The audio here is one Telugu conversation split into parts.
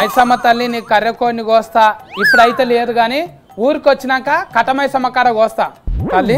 మైసమ్మ తల్లి నీకు కర్రెకోడిని కోస్తా ఇప్పుడైతే లేదు కానీ ఊరికి వచ్చినాక కటమైసమ్మ కాడ కోస్తా తల్లి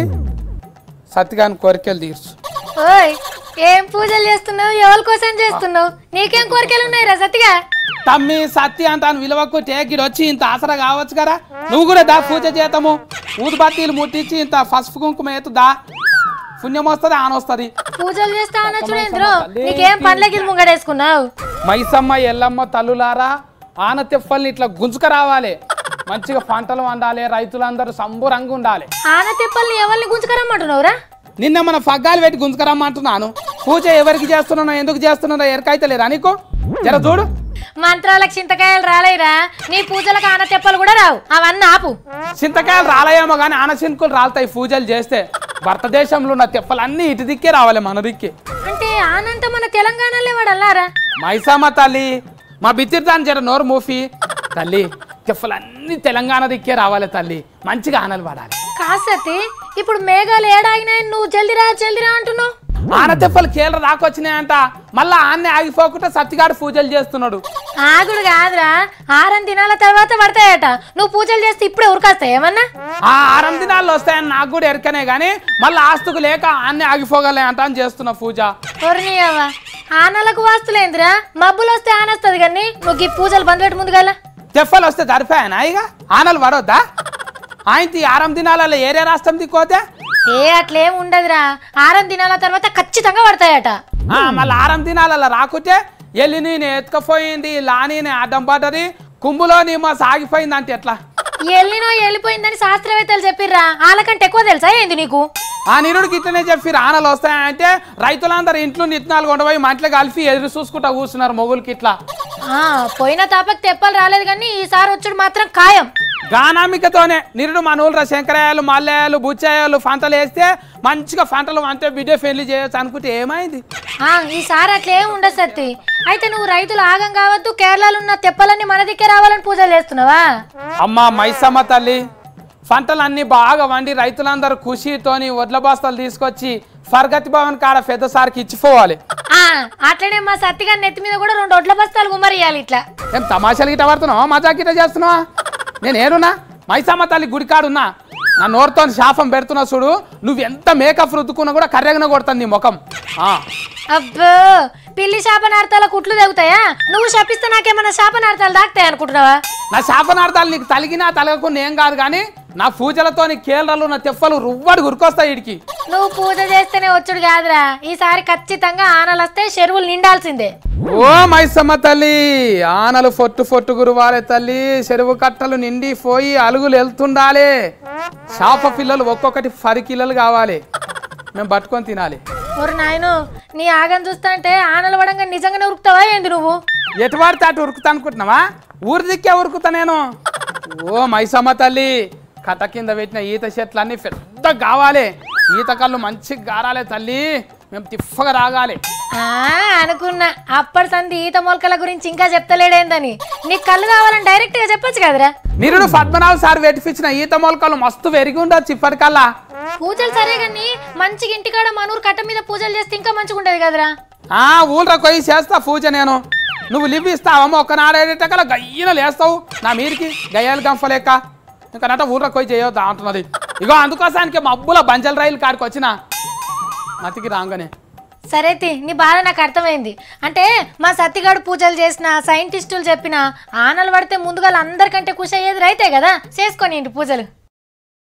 సత్తిగాని కోరికలు తీర్చు ఓయ్ ఏం పూజలు చేస్తున్నావు ఎవరి కోసం చేస్తున్నావు నీకేం కోరికలు ఉన్నాయి రా సత్తిగా తమ్మి సత్తి అంత విలువకు టేకిడు వచ్చి ఇంత ఆసరా కావచ్చు కదా నువ్వు కూడా దా పూజ చేతము ఊదుబత్తీలు ముట్టించి ఇంత పసుపు కుంకుమ ఎత్తు దా పుణ్యం వస్తుంది ఆన వస్తుంది పూజలు చేస్తా అనొచ్చునేంద్రో నీకేం పండ్లకి ముంగడేసుకున్నావు మైసమ్మ ఎల్లమ్మ తల్లులారా ఆన తెప్పల్ని ఇట్లా గుంజుక రావాలి మంచిగా పంటలు వండాలి రైతులందరూ సంబురంగా ఉండాలి ఆన తిప్పల్ని ఎవరిని గుంజుకరమ్మంటున్నావురా నిన్న మన పగ్గాలు పెట్టి గుంజుకరమ్మంటున్నాను పూజ ఎవరికి చేస్తున్నానో ఎందుకు చేస్తున్నానో ఎరకైతే లేదా నీకు జర చూడు మంత్రాలకు చింతకాయలు రాలేరా నీ పూజలకు ఆన తెప్పలు కూడా రావు అవన్నీ ఆపు చింతకాయలు రాలయేమో కానీ ఆనశింకులు రాలుతాయి పూజలు చేస్తే భారతదేశంలో ఉన్న తెప్పలన్నీ ఇటు దిక్కే రావాలి మన దిక్కే అంటే ఆనంత మన తెలంగాణలో వాడల్లారా మైసమ్మ తల్లి మా బిత్తిర్దాన్ని జర నోరు మూఫి తల్లి తెప్పలన్నీ తెలంగాణ దిక్కే రావాలి తల్లి మంచిగా ఆనలు పడాలి కాసతి ఇప్పుడు మేఘాలు ఏడాగినాయి నువ్వు జల్దిరా జల్దిరా అంటున్నావు ఆన తెప్పలు కేరళ రాకొచ్చినాయంట మళ్ళా ఆన్నే ఆగిపోకుండా సత్తిగాడు పూజలు చేస్తున్నాడు ఆగుడు కాదురా ఆరం దినాల తర్వాత పడతాయట నువ్వు పూజలు చేస్తే ఇప్పుడే ఉరికొస్తాయి ఏమన్నా ఆ ఆరం దినాల్లో వస్తాయని నాకు కూడా ఎరకనే కానీ మళ్ళీ ఆస్తుకు లేక ఆన్నే ఆగిపోగలే అంట అని చేస్తున్న పూజ ఒరిని అవ్వ ఆనలకు వాస్తులేందిరా మబ్బులు వస్తే ఆనొస్తుంది కానీ నువ్వు ఈ పూజలు బంద్ పెట్టి ముందుగల తెప్పలు వస్తే జరిపాయనా ఇక ఆనలు పడవద్దా ఆయనకి ఈ ఆరం దినాలలో ఏరే రాష్ట్రం దిక్కోతే ఏ అట్లేం ఉండదురా ఆరం దినాల తర్వాత ఖచ్చితంగా పడతాయట ఆ, మళ్ళీ ఆరం దినాలలో రాకుంటే ఎల్లి నేను ఎత్తుకపోయింది లాని అడ్డం పడ్డది కుంభులో నీమో సాగిపోయింది అంటే ఎట్లా ఎల్లినో వెళ్ళిపోయిందని శాస్త్రవేత్తలు చెప్పిర్రా వాళ్ళకంటే ఎక్కువ తెలుసా ఏంది నీకు ఆ నిరుడికి ఇట్లనే చెప్పి ఆనలు వస్తాయంటే రైతులందరూ ఇంట్లో నిత్నాలు కొండపోయి మంటలు కలిపి ఎదురు చూసుకుంటా కూర్చున్నారు మొగులకి ఇట్లా ఆ పోయిన తాపకి తెప్పలు రాలేదు కానీ ఈసారి వచ్చుడు మాత్రం ఖాయం గానామికతోనే నిరుడు మనూళ్ళ శంకరాయాలు మల్లెయాలు బుచ్చాయాలు పంటలు వేస్తే మంచిగా పంటలు అంటే బిడ్డ పెళ్లి చేయొచ్చు అనుకుంటే ఏమైంది ఆ ఈసారి అట్లేం ఉండదు సత్తి అయితే నువ్వు రైతులు ఆగం కావద్దు కేరళలో ఉన్న తెప్పలన్నీ మన దిక్కే రావాలని పూజలు చేస్తున్నావా అమ్మ మైసమ్మ తల్లి పంటలన్నీ బాగా వండి రైతులందరూ ఖుషితోని వడ్ల బస్తాలు తీసుకొచ్చి ఫర్గతి భవన్ కాడ పెద్ద సార్కి ఇచ్చిపోవాలి ఆ అట్లనే మా సత్తిగా నెత్తి మీద కూడా రెండు ఒడ్ల బస్తాలు గుమ్మరియాలి ఇట్లా ఏం తమాషాలు గిట్ట పడుతున్నావా మజా గిట్ట చేస్తున్నావా నేను ఏడున్నా మైసమ్మ తల్లి గుడికాడున్నా నా నోరుతో శాపం పెడుతున్నా చూడు నువ్వు ఎంత మేకప్ రుద్దుకున్నా కూడా కర్రెగన కొడతాను నీ ముఖం ఆ. అబ్బో పిల్లి శాపనార్థాల కుట్లు తెగుతాయా నువ్వు శపిస్తే నాకేమన్నా శాపనార్థాలు దాక్తాయి అనుకుంటున్నావా నా శాపనార్థాలు నీకు తలిగినా తలగకుండా ఏం కాదు కానీ నా పూజలతో నీ కేరళలో నా తెప్పలు రువ్వడి గురికొస్తాయి వీడికి నువ్వు పూజ చేస్తేనే వచ్చుడు కాదురా ఈసారి ఖచ్చితంగా ఆనలు వస్తే చెరువులు నిండాల్సిందే ఓ మైసమ్మ తల్లి ఆనలు ఫొట్టు ఫొట్టు గురువాలే తల్లి చెరువు కట్టలు నిండి పోయి అలుగులు వెళ్తుండాలి చేప పిల్లలు ఒక్కొక్కటి పది కిలోలు కావాలి మేము పట్టుకొని తినాలి ఒరు నాయను నీ ఆగం చూస్తాంటే ఆనలు పడంగా నిజంగానే ఉరుకుతావా ఏంది నువ్వు ఎటు పడితే అటు ఉరుకుతా అనుకుంటున్నావా ఊరి దిక్కే ఉరుకుతా నేను ఓ మైసమ్మ తల్లి కథ కింద పెట్టిన ఈత చెట్లు అన్ని పెద్ద కావాలి ఈత కళ్ళు మంచిగా గారాలే తల్లి మేము తిప్పగా రాగాలి ఆ అనుకున్నా అప్పటి సంది ఈత మొలకల గురించి ఇంకా చెప్తలేడేందని నీకు కళ్ళు కావాలని డైరెక్ట్ గా చెప్పొచ్చు కదరా నిరుడు పద్మనాభ సార్ వెటిపించిన ఈత మొలకలు మస్తు వెరిగి ఉండొచ్చు ఇప్పటికల్లా పూజలు సరే గాని మంచిగా ఇంటికాడ మనూరు కట్ట మీద పూజలు చేస్తే ఇంకా మంచిగా ఉంటది కదరా ఆ ఊళ్ళో పోయి చేస్తా పూజ నేను నువ్వు లివ్ ఇస్తావమ్మ ఒక్కనాడేటకల గయ్యన లేస్తావు నా మీరికి గయ్యాలు గంఫలేక ఇంకా నట ఊళ్ళో పోయి చేయొద్దా అంటున్నది ఇగో అందుకోసానికి మబ్బుల బంజల్ రైలు కాడికి వచ్చిన మతికి రాగానే సరే తి నీ బాధ నాకు అర్థమైంది అంటే మా సత్తిగాడు పూజలు చేసిన సైంటిస్టులు చెప్పిన ఆనలు పడితే ముందుగా అందరికంటే ఖుషి అయ్యేది రైతే కదా చేసుకొని ఇంటి పూజలు